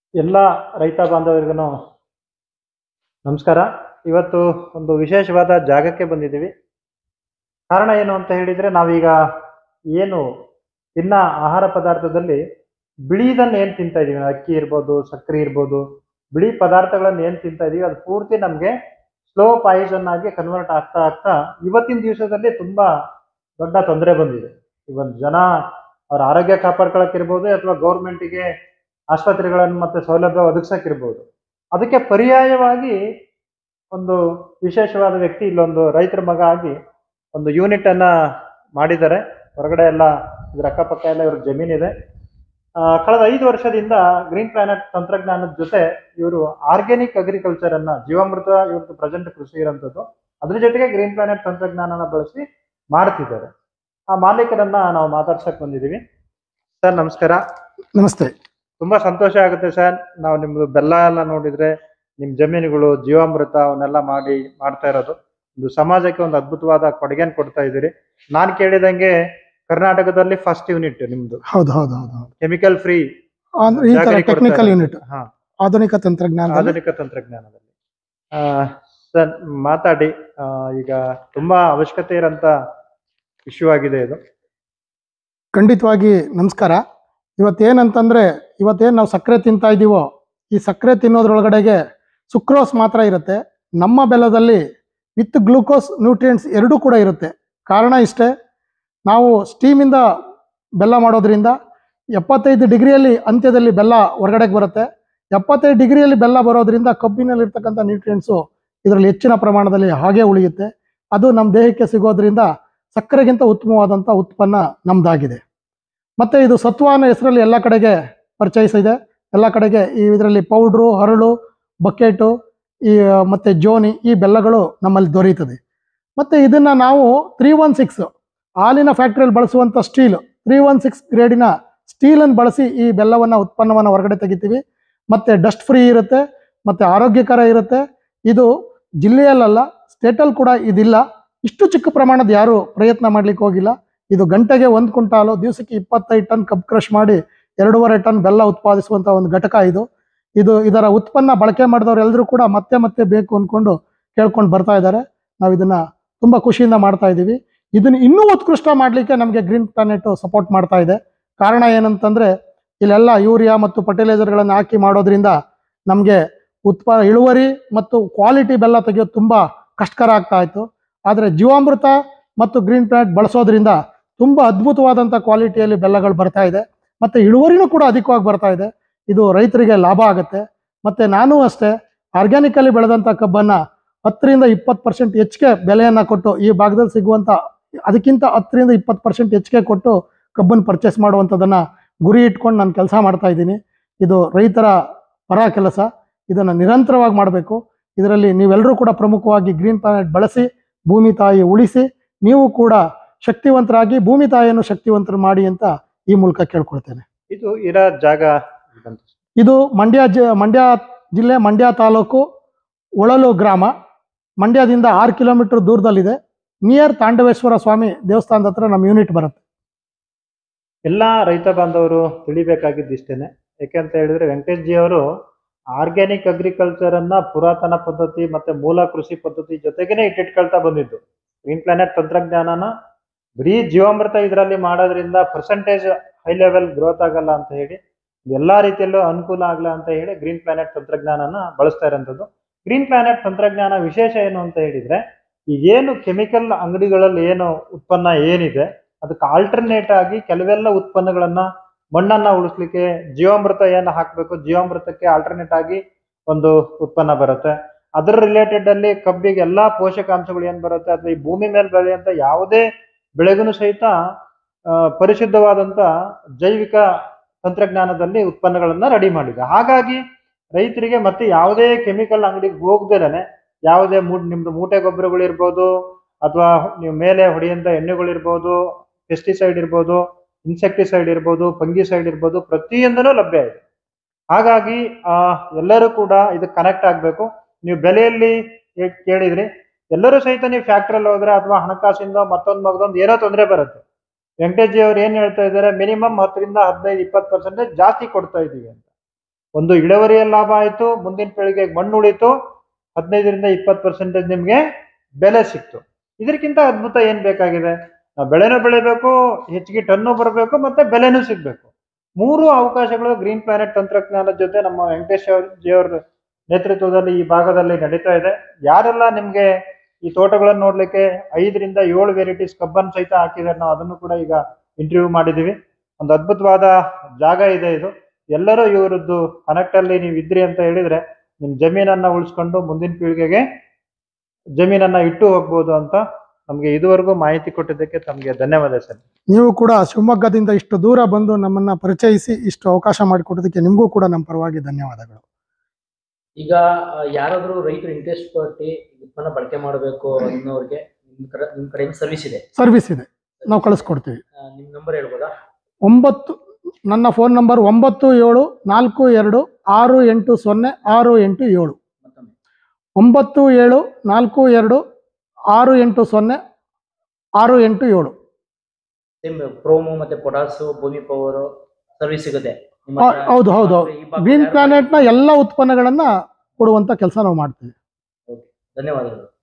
ಎಲ್ಲ ರೈತ ಬಾಂಧವರಿಗೂ ನಮಸ್ಕಾರ ಇವತ್ತು ಒಂದು ವಿಶೇಷವಾದ ಜಾಗಕ್ಕೆ ಬಂದಿದ್ದೀವಿ ಕಾರಣ ಏನು ಅಂತ ಹೇಳಿದರೆ ನಾವೀಗ ಏನು ತಿನ್ನ ಆಹಾರ ಪದಾರ್ಥದಲ್ಲಿ ಬಿಳಿದನ್ನು ಏನು ತಿಂತಾ ಇದ್ದೀವಿ ಅಕ್ಕಿ ಇರ್ಬೋದು ಸಕ್ಕರೆ ಇರ್ಬೋದು ಬಿಳಿ ಪದಾರ್ಥಗಳನ್ನು ಏನು ತಿಂತಾ ಇದೀವಿ ಅದು ಪೂರ್ತಿ ನಮಗೆ ಸ್ಲೋ ಪಾಯ್ಸನ್ ಆಗಿ ಕನ್ವರ್ಟ್ ಆಗ್ತಾ ಆಗ್ತಾ ಇವತ್ತಿನ ದಿವಸದಲ್ಲಿ ತುಂಬ ದೊಡ್ಡ ತೊಂದರೆ ಬಂದಿದೆ ಇವನ್ ಜನ ಅವ್ರ ಆರೋಗ್ಯ ಕಾಪಾಡ್ಕೊಳಕ್ಕಿರ್ಬೋದು ಅಥವಾ ಗೌರ್ಮೆಂಟಿಗೆ ಆಸ್ಪತ್ರೆಗಳನ್ನು ಮತ್ತೆ ಸೌಲಭ್ಯ ಒದಗಿಸಕ್ಕಿರ್ಬೋದು ಅದಕ್ಕೆ ಪರ್ಯಾಯವಾಗಿ ಒಂದು ವಿಶೇಷವಾದ ವ್ಯಕ್ತಿ ಇಲ್ಲೊಂದು ರೈತರ ಮಗ ಆಗಿ ಒಂದು ಯೂನಿಟ್ ಅನ್ನ ಮಾಡಿದ್ದಾರೆ ಹೊರಗಡೆ ಎಲ್ಲ ಇದ್ರ ಅಕ್ಕಪಕ್ಕ ಎಲ್ಲ ಇವ್ರ ಜಮೀನಿದೆ ಆ, ಕಳೆದ ಐದು ವರ್ಷದಿಂದ ಗ್ರೀನ್ ಪ್ಲಾನೆಟ್ ತಂತ್ರಜ್ಞಾನದ ಜೊತೆ ಇವರು ಆರ್ಗ್ಯಾನಿಕ್ ಅಗ್ರಿಕಲ್ಚರ್ ಅನ್ನ ಜೀವಾಮೃತ ಇವ್ರದ್ದು ಪ್ರೆಸೆಂಟ್ ಕೃಷಿ ಇರೋಂಥದ್ದು ಅದ್ರ ಜೊತೆಗೆ ಗ್ರೀನ್ ಪ್ಲಾನೆಟ್ ತಂತ್ರಜ್ಞಾನನ ಬಳಸಿ ಮಾಡ್ತಿದ್ದಾರೆ ಆ ಮಾಲೀಕರನ್ನ ನಾವು ಮಾತಾಡ್ಸಕ್ ಬಂದಿದ್ದೀವಿ ಸರ್ ನಮಸ್ಕಾರ ನಮಸ್ತೆ ತುಂಬಾ ಸಂತೋಷ ಆಗುತ್ತೆ ಸರ್ ನಾವು ನಿಮ್ದು ಬೆಲ್ಲ ಎಲ್ಲ ನೋಡಿದ್ರೆ ನಿಮ್ ಜಮೀನುಗಳು ಜೀವಾಮೃತ ಅವನ್ನೆಲ್ಲ ಮಾಡಿ ಮಾಡ್ತಾ ಇರೋದು ಒಂದು ಸಮಾಜಕ್ಕೆ ಒಂದು ಅದ್ಭುತವಾದ ಕೊಡುಗೆನ್ ಕೊಡ್ತಾ ಇದ್ದೀರಿ ನಾನ್ ಕೇಳಿದಂಗೆ ಕರ್ನಾಟಕದಲ್ಲಿ ಫಸ್ಟ್ ಯೂನಿಟ್ ನಿಮ್ದು ಹೌದು ಹೌದು ಹೌದು ಹೌದು ಕೆಮಿಕಲ್ ಫ್ರೀ ಅಂದ್ರೆ ಈ ತರ ಟೆಕ್ನಿಕಲ್ ಯೂನಿಟ್ ಹಾ ಆಧುನಿಕ ತಂತ್ರಜ್ಞಾನ ಆಧುನಿಕ ತಂತ್ರಜ್ಞಾನದಲ್ಲಿ ಆ, ಸರ್ ಮಾತಾಡಿ ಆ, ಈಗ ತುಂಬಾ ಅವಶ್ಯಕತೆ ಇರೋಂತ ಇಶ್ಯೂ ಆಗಿದೆ ಇದು ಖಂಡಿತವಾಗಿ ನಮಸ್ಕಾರ ಇವತ್ತೇನಂತಂದ್ರೆ ಇವತ್ತೇನು ನಾವು ಸಕ್ಕರೆ ತಿಂತಾ ಇದ್ದೀವೋ ಈ ಸಕ್ಕರೆ ತಿನ್ನೋದ್ರೊಳಗಡೆಗೆ ಸುಕ್ರೋಸ್ ಮಾತ್ರ ಇರುತ್ತೆ ನಮ್ಮ ಬೆಲ್ಲದಲ್ಲಿ ವಿತ್ ಗ್ಲೂಕೋಸ್ ನ್ಯೂಟ್ರಿಯೆಂಟ್ಸ್ ಎರಡೂ ಕೂಡ ಇರುತ್ತೆ ಕಾರಣ ಇಷ್ಟೇ ನಾವು ಸ್ಟೀಮಿಂದ ಬೆಲ್ಲ ಮಾಡೋದ್ರಿಂದ ಎಪ್ಪತ್ತೈದು ಡಿಗ್ರಿಯಲ್ಲಿ ಅಂತ್ಯದಲ್ಲಿ ಬೆಲ್ಲ ಹೊರಗಡೆಗೆ ಬರುತ್ತೆ ಎಪ್ಪತ್ತೈದು ಡಿಗ್ರಿಯಲ್ಲಿ ಬೆಲ್ಲ ಬರೋದ್ರಿಂದ ಕಬ್ಬಿನಲ್ಲಿರ್ತಕ್ಕಂಥ ನ್ಯೂಟ್ರಿಯೆಂಟ್ಸು ಇದರಲ್ಲಿ ಹೆಚ್ಚಿನ ಪ್ರಮಾಣದಲ್ಲಿ ಹಾಗೆ ಉಳಿಯುತ್ತೆ ಅದು ನಮ್ಮ ದೇಹಕ್ಕೆ ಸಿಗೋದ್ರಿಂದ ಸಕ್ಕರೆಗಿಂತ ಉತ್ತಮವಾದಂಥ ಉತ್ಪನ್ನ ನಮ್ದಾಗಿದೆ ಮತ್ತು ಇದು ಸತ್ವ ಅನ್ನೋ ಹೆಸರಲ್ಲಿ ಎಲ್ಲ ಕಡೆಗೆ ಪರಿಚಯಿಸ ಇದೆ ಎಲ್ಲ ಕಡೆಗೆ ಈ ಇದರಲ್ಲಿ ಪೌಡ್ರು ಹರಳು ಬಕೆಟು ಈ ಮತ್ತು ಜೋನಿ ಈ ಬೆಲ್ಲಗಳು ನಮ್ಮಲ್ಲಿ ದೊರೆಯುತ್ತದೆ ಮತ್ತು ಇದನ್ನು ನಾವು ತ್ರೀ ಒನ್ ಸಿಕ್ಸ್ ಹಾಲಿನ ಫ್ಯಾಕ್ಟ್ರಿಯಲ್ಲಿ ಬಳಸುವಂಥ ಸ್ಟೀಲ್ ತ್ರೀ ಒನ್ ಸಿಕ್ಸ್ ಗ್ರೇಡಿನ ಸ್ಟೀಲನ್ನು ಬಳಸಿ ಈ ಬೆಲ್ಲವನ್ನು ಉತ್ಪನ್ನವನ್ನು ಹೊರಗಡೆ ತೆಗಿತೀವಿ ಮತ್ತು ಡಸ್ಟ್ ಫ್ರೀ ಇರುತ್ತೆ ಮತ್ತು ಆರೋಗ್ಯಕರ ಇರುತ್ತೆ ಇದು ಜಿಲ್ಲೆಯಲ್ಲ ಸ್ಟೇಟಲ್ಲಿ ಕೂಡ ಇದಿಲ್ಲ ಇಷ್ಟು ಚಿಕ್ಕ ಪ್ರಮಾಣದ ಯಾರು ಪ್ರಯತ್ನ ಮಾಡ್ಲಿಕ್ಕೆ ಹೋಗಿಲ್ಲ ಇದು ಗಂಟೆಗೆ ಒಂದು ಕ್ವಿಂಟಾಲು ದಿವಸಕ್ಕೆ ಇಪ್ಪತ್ತೈದು ಟನ್ ಕಬ್ ಕ್ರಷ್ ಮಾಡಿ ಎರಡೂವರೆ ಟನ್ ಬೆಲ್ಲ ಉತ್ಪಾದಿಸುವಂಥ ಒಂದು ಘಟಕ ಇದು ಇದು ಇದರ ಉತ್ಪನ್ನ ಬಳಕೆ ಮಾಡಿದವರು ಎಲ್ಲರೂ ಕೂಡ ಮತ್ತೆ ಮತ್ತೆ ಬೇಕು ಅಂದ್ಕೊಂಡು ಕೇಳ್ಕೊಂಡು ಬರ್ತಾ ಇದ್ದಾರೆ ನಾವು ಇದನ್ನ ತುಂಬ ಖುಷಿಯಿಂದ ಮಾಡ್ತಾ ಇದ್ದೀವಿ ಇದನ್ನ ಇನ್ನೂ ಉತ್ಕೃಷ್ಟ ಮಾಡಲಿಕ್ಕೆ ನಮಗೆ ಗ್ರೀನ್ ಪ್ಲಾನೆಟ್ ಸಪೋರ್ಟ್ ಮಾಡ್ತಾ ಇದೆ ಕಾರಣ ಏನಂತಂದ್ರೆ ಇಲ್ಲೆಲ್ಲ ಯೂರಿಯಾ ಮತ್ತು ಫರ್ಟಿಲೈಸರ್ಗಳನ್ನು ಹಾಕಿ ಮಾಡೋದ್ರಿಂದ ನಮಗೆ ಉತ್ಪ ಇಳುವರಿ ಮತ್ತು ಕ್ವಾಲಿಟಿ ಬೆಲ್ಲ ತೆಗೆಯೋದು ತುಂಬ ಕಷ್ಟಕರ ಆಗ್ತಾ ಇತ್ತು ಆದರೆ ಜೀವಾಮೃತ ಮತ್ತು ಗ್ರೀನ್ ಪ್ಲಾಂಟ್ ಬಳಸೋದ್ರಿಂದ ತುಂಬ ಅದ್ಭುತವಾದಂಥ ಕ್ವಾಲಿಟಿಯಲ್ಲಿ ಬೆಲ್ಲಗಳು ಬರ್ತಾ ಇದೆ ಮತ್ತು ಇಳುವರಿನೂ ಕೂಡ ಅಧಿಕವಾಗಿ ಬರ್ತಾ ಇದೆ ಇದು ರೈತರಿಗೆ ಲಾಭ ಆಗುತ್ತೆ ಮತ್ತು ನಾನು ಅಷ್ಟೇ ಆರ್ಗ್ಯಾನಿಕಲ್ಲಿ ಬೆಳೆದಂಥ ಕಬ್ಬನ್ನು ಹತ್ತರಿಂದ ಇಪ್ಪತ್ತು ಪರ್ಸೆಂಟ್ ಹೆಚ್ಚಿಗೆ ಬೆಲೆಯನ್ನು ಕೊಟ್ಟು ಈ ಭಾಗದಲ್ಲಿ ಸಿಗುವಂಥ ಅದಕ್ಕಿಂತ ಹತ್ತರಿಂದ ಇಪ್ಪತ್ತು ಪರ್ಸೆಂಟ್ ಹೆಚ್ಚಿಗೆ ಕೊಟ್ಟು ಕಬ್ಬನ್ನು ಪರ್ಚೇಸ್ ಮಾಡುವಂಥದ್ದನ್ನು ಗುರಿ ಇಟ್ಕೊಂಡು ನಾನು ಕೆಲಸ ಮಾಡ್ತಾ ಇದ್ದೀನಿ ಇದು ರೈತರ ಪರ ಕೆಲಸ ಇದನ್ನು ನಿರಂತರವಾಗಿ ಮಾಡಬೇಕು ಇದರಲ್ಲಿ ನೀವೆಲ್ಲರೂ ಕೂಡ ಪ್ರಮುಖವಾಗಿ ಗ್ರೀನ್ ಪ್ಲಾನೆಟ್ ಬಳಸಿ ಭೂಮಿ ತಾಯಿ ಉಳಿಸಿ ನೀವು ಕೂಡ ಶಕ್ತಿವಂತರಾಗಿ ಭೂಮಿ ತಾಯಿಯನ್ನು ಶಕ್ತಿವಂತರು ಮಾಡಿ ಅಂತ ಈ ಮೂಲಕ ಕೇಳ್ಕೊಳ್ತೇನೆ ಇದು ಇರೋ ಜಾಗ ಇದಂತ. ಇದು ಮಂಡ್ಯ ಜಿ ಮಂಡ್ಯ ಜಿಲ್ಲೆ ಮಂಡ್ಯ ತಾಲೂಕು ಒಳಲು ಗ್ರಾಮ ಮಂಡ್ಯದಿಂದ ಆರು ಕಿಲೋಮೀಟರ್ ದೂರದಲ್ಲಿದೆ ನಿಯರ್ ತಾಂಡವೇಶ್ವರ ಸ್ವಾಮಿ ದೇವಸ್ಥಾನದ ಹತ್ರ ನಮ್ಮ ಯೂನಿಟ್ ಬರುತ್ತೆ ಎಲ್ಲಾ ರೈತ ಬಾಂಧವರು ತಿಳಿಬೇಕಾಗಿದ್ದು ಇಷ್ಟೇನೆ ಯಾಕೆಂತ ಹೇಳಿದ್ರೆ ವೆಂಕಟೇಶ್ ಜಿ ಅವರು ಆರ್ಗ್ಯಾನಿಕ್ ಅಗ್ರಿಕಲ್ಚರ್ ಅನ್ನ ಪುರಾತನ ಪದ್ಧತಿ ಮತ್ತೆ ಮೂಲ ಕೃಷಿ ಪದ್ಧತಿ ಜೊತೆಗೇನೆ ಇಟ್ಟಿಟ್ಕೊಳ್ತಾ ಬಂದಿದ್ದು ಗ್ರೀನ್ ಪ್ಲಾನೆಟ್ ತಂತ್ರಜ್ಞಾನನ ಬರೀ ಜೀವಾಮೃತ ಇದರಲ್ಲಿ ಮಾಡೋದ್ರಿಂದ ಪರ್ಸೆಂಟೇಜ್ ಹೈ ಲೆವೆಲ್ ಗ್ರೋತ್ ಆಗಲ್ಲ ಅಂತ ಹೇಳಿ ಎಲ್ಲಾ ರೀತಿಯಲ್ಲೂ ಅನುಕೂಲ ಆಗಲ್ಲ ಅಂತ ಹೇಳಿ ಗ್ರೀನ್ ಪ್ಲಾನೆಟ್ ತಂತ್ರಜ್ಞಾನನ ಬಳಸ್ತಾ ಇರೋಂಥದ್ದು ಗ್ರೀನ್ ಪ್ಲಾನೆಟ್ ತಂತ್ರಜ್ಞಾನ ವಿಶೇಷ ಏನು ಅಂತ ಹೇಳಿದ್ರೆ ಈಗೇನು ಕೆಮಿಕಲ್ ಅಂಗಡಿಗಳಲ್ಲಿ ಏನು ಉತ್ಪನ್ನ ಏನಿದೆ ಅದಕ್ಕೆ ಆಲ್ಟರ್ನೇಟ್ ಆಗಿ ಕೆಲವೆಲ್ಲ ಉತ್ಪನ್ನಗಳನ್ನ ಮಣ್ಣನ್ನ ಉಳಿಸ್ಲಿಕ್ಕೆ ಜೀವಾಮೃತ ಏನು ಹಾಕಬೇಕು ಜೀವಾಮೃತಕ್ಕೆ ಆಲ್ಟರ್ನೇಟ್ ಆಗಿ ಒಂದು ಉತ್ಪನ್ನ ಬರುತ್ತೆ ಅದರ ರಿಲೇಟೆಡ್ ಅಲ್ಲಿ ಕಬ್ಬಿಗೆ ಎಲ್ಲಾ ಪೋಷಕಾಂಶಗಳು ಏನ್ ಬರುತ್ತೆ ಅಥವಾ ಈ ಭೂಮಿ ಮೇಲೆ ಬೆಳೆಯುವಂತ ಯಾವುದೇ ಬೆಳೆಗೂ ಸಹಿತ ಆ, ಪರಿಶುದ್ಧವಾದಂತ ಜೈವಿಕ ತಂತ್ರಜ್ಞಾನದಲ್ಲಿ ಉತ್ಪನ್ನಗಳನ್ನ ರೆಡಿ ಮಾಡಿದೆ ಹಾಗಾಗಿ ರೈತರಿಗೆ ಮತ್ತೆ ಯಾವುದೇ ಕೆಮಿಕಲ್ ಅಂಗಡಿಗೆ ಹೋಗ್ದೇನೆ ಯಾವುದೇ ಮೂ ನಿಮ್ದು ಮೂಟೆ ಗೊಬ್ಬರಗಳಿರ್ಬೋದು ಅಥವಾ ನೀವು ಮೇಲೆ ಹೊಡೆಯುವಂತ ಎಣ್ಣೆಗಳಿರ್ಬೋದು ಪೆಸ್ಟಿಸೈಡ್ ಇರ್ಬೋದು ಇನ್ಸೆಕ್ಟಿಸೈಡ್ ಇರ್ಬೋದು ಫಂಗಿಸೈಡ್ ಇರ್ಬೋದು ಪ್ರತಿಯೊಂದೂ ಲಭ್ಯ ಇದೆ ಹಾಗಾಗಿ ಆ ಎಲ್ಲರೂ ಕೂಡ ಇದಕ್ಕೆ ಕನೆಕ್ಟ್ ಆಗಬೇಕು ನೀವು ಬೆಲೆಯಲ್ಲಿ ಏ- ಕೇಳಿದ್ರಿ ಎಲ್ಲರೂ ಸಹಿತ ನೀವು ಫ್ಯಾಕ್ಟ್ರಿಯಲ್ಲಿ ಹೋದ್ರೆ ಅಥವಾ ಹಣಕಾಸಿಂದ ಮತ್ತೊಂದು ಮಗದೊಂದು ಏನೋ ತೊಂದರೆ ಬರುತ್ತೆ ವೆಂಕಟೇಶ್ ಜಿ ಅವ್ರು ಏನ್ ಹೇಳ್ತಾ ಇದ್ದಾರೆ ಮಿನಿಮಮ್ ಹತ್ತರಿಂದ ಹದಿನೈದು ಇಪ್ಪತ್ತು ಪರ್ಸೆಂಟೇಜ್ ಜಾಸ್ತಿ ಕೊಡ್ತಾ ಇದೀವಿ ಅಂತ ಒಂದು ಇಳುವರಿಯ ಲಾಭ ಆಯ್ತು ಮುಂದಿನ ಪೀಳಿಗೆಗೆ ಮಣ್ಣು ಉಳಿತು ಹದಿನೈದರಿಂದ ಇಪ್ಪತ್ತು ಪರ್ಸೆಂಟೇಜ್ ನಿಮಗೆ ಬೆಲೆ ಸಿಕ್ತು ಇದಕ್ಕಿಂತ ಅದ್ಭುತ ಏನ್ ಬೇಕಾಗಿದೆ ನಾವು ಬೆಳೆನೂ ಬೆಳಿಬೇಕು ಹೆಚ್ಚಿಗೆ ಟನ್ನು ಬರಬೇಕು ಮತ್ತೆ ಬೆಲೆನೂ ಸಿಗ್ಬೇಕು ಮೂರು ಅವಕಾಶಗಳು ಗ್ರೀನ್ ಪ್ಲಾನೆಟ್ ತಂತ್ರಜ್ಞಾನದ ಜೊತೆ ನಮ್ಮ ವೆಂಕಟೇಶ್ ಅವ್ರ ಜಿ ಅವ್ರ ನೇತೃತ್ವದಲ್ಲಿ ಈ ಭಾಗದಲ್ಲಿ ನಡೀತಾ ಇದೆ ಯಾರೆಲ್ಲ ನಿಮ್ಗೆ ಈ ತೋಟಗಳನ್ನು ನೋಡ್ಲಿಕ್ಕೆ ಐದರಿಂದ ಏಳು ವೆರೈಟೀಸ್ ಕಬ್ಬನ್ ಸಹಿತ ಹಾಕಿದ್ದಾರೆ ನಾವು ಅದನ್ನು ಕೂಡ ಈಗ ಇಂಟರ್ವ್ಯೂ ಮಾಡಿದೀವಿ ಒಂದು ಅದ್ಭುತವಾದ ಜಾಗ ಇದೆ ಇದು ಎಲ್ಲರೂ ಇವರದ್ದು ಕನೆಕ್ಟ್ ಅಲ್ಲಿ ನೀವು ಇದ್ರಿ ಅಂತ ಹೇಳಿದ್ರೆ ನಿಮ್ ಜಮೀನನ್ನ ಉಳಿಸ್ಕೊಂಡು ಮುಂದಿನ ಪೀಳಿಗೆಗೆ ಜಮೀನನ್ನ ಇಟ್ಟು ಹೋಗ್ಬೋದು ಅಂತ ನಮ್ಗೆ ಇದುವರೆಗೂ ಮಾಹಿತಿ ಕೊಟ್ಟಿದ್ದಕ್ಕೆ ತಮಗೆ ಧನ್ಯವಾದ ಸರ್ ನೀವು ಕೂಡ ಶಿವಮೊಗ್ಗದಿಂದ ಇಷ್ಟು ದೂರ ಬಂದು ನಮ್ಮನ್ನ ಪರಿಚಯಿಸಿ ಇಷ್ಟು ಅವಕಾಶ ಮಾಡಿಕೊಡೋದಕ್ಕೆ ನಿಮಗೂ ಕೂಡ ನಮ್ಮ ಪರವಾಗಿ ಧನ್ಯವಾದಗಳು ಈಗ ಆ, ಯಾರಾದ್ರೂ ರೈತರು ಇಂಟ್ರೆಸ್ಟ್ ಪಟ್ಟಿ ಉತ್ಪನ್ನ ಬಳಕೆ ಮಾಡಬೇಕು ಅನ್ನೋರಿಗೆ ನಿಮ್ ಕಡೆ ನಿಮ್ ಕಡೆಯಿಂದ ಸರ್ವಿಸ್ ಇದೆ ಸರ್ವಿಸ್ ಇದೆ ನಾವು ಕಳಿಸ್ಕೊಡ್ತೀವಿ ಆ, ನಿಮ್ ನಂಬರ್ ಹೇಳ್ಬೋದಾ ಒಂಬತ್ತು ನನ್ನ ಫೋನ್ ನಂಬರ್ ಒಂಬತ್ತು ಏಳು ನಾಲ್ಕು ಎರಡು ಆರು ಎಂಟು ಸೊನ್ನೆ ಆರು ಎಂಟು ಏಳು ಮತ್ತೊಮ್ಮೆ ಒಂಬತ್ತು ಏಳು ನಾಲ್ಕು ಎರಡು ಆರು ಎಂಟು ಸೊನ್ನೆ ಆರು ಎಂಟು ಏಳು ಸೇಮ್ ಪ್ರೋಮೋ ಮತ್ತೆ ಪೊಟಾಸು ಭೂಮಿ ಪವರ್ ಸರ್ವಿಸ್ ಸಿಗುತ್ತೆ ನಿಮ್ಮ ಹೌ- ಹತ್ರ ಹೌದು, ಹೌದು, ಹೌದು. ಈ ಭಾಗದಲ್ಲಿ ಗ್ರೀನ್ ಯಾರು- ಪ್ಲಾನೆಟ್ನ ಎಲ್ಲ ಉತ್ಪನ್ನಗಳನ್ನ ಕೊಡುವಂತ ಕೆಲಸ ನಾವು ಮಾಡ್ತೀವಿ ಧನ್ಯವಾದಗಳು